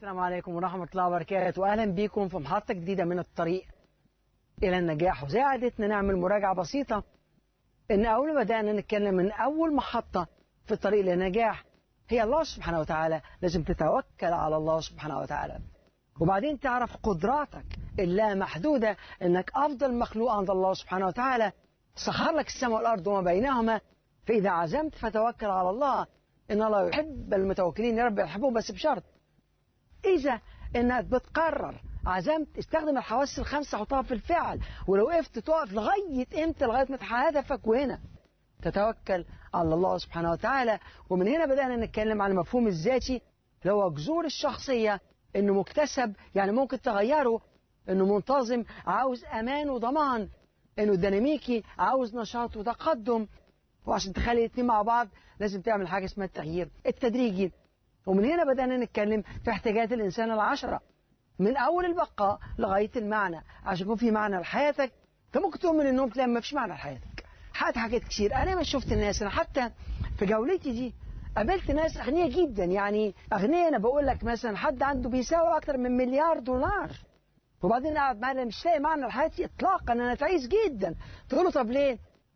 السلام عليكم ورحمة الله وبركاته وأهلا بكم في محطة جديدة من الطريق إلى النجاح وزي عادتنا نعمل مراجعة بسيطة إن أول ما بدأنا نتكلم من أول محطة في الطريق للنجاح هي الله سبحانه وتعالى لازم تتوكل على الله سبحانه وتعالى وبعدين تعرف قدراتك اللا محدودة إنك أفضل مخلوق عند الله سبحانه وتعالى سخر لك السماء والأرض وما بينهما فإذا عزمت فتوكل على الله إن الله يحب المتوكلين يا رب يحبهم بس بشرط إذا إنك بتقرر عزمت استخدم الحواس الخمسة حطها في الفعل ولو وقفت تقف لغاية إمتى لغاية ما تحقق هدفك وهنا تتوكل على الله سبحانه وتعالى ومن هنا بدأنا نتكلم عن المفهوم الذاتي اللي هو جذور الشخصية إنه مكتسب يعني ممكن تغيره إنه منتظم عاوز أمان وضمان إنه ديناميكي عاوز نشاط وتقدم وعشان تخلي الاثنين مع بعض لازم تعمل حاجة اسمها التغيير التدريجي ومن هنا بدأنا نتكلم في احتياجات الإنسان العشرة من أول البقاء لغاية المعنى عشان يكون في معنى لحياتك أنت ممكن تقوم من النوم تلاقي ما فيش معنى لحياتك حققت حاجات كتير أنا ما شفت الناس أنا حتى في جولتي دي قابلت ناس أغنياء جدا يعني أغنياء أنا بقول لك مثلا حد عنده بيساوي أكتر من مليار دولار وبعدين قاعد معانا مش لاقي معنى لحياتي إطلاقا أنا تعيس جدا تقول له طب ليه؟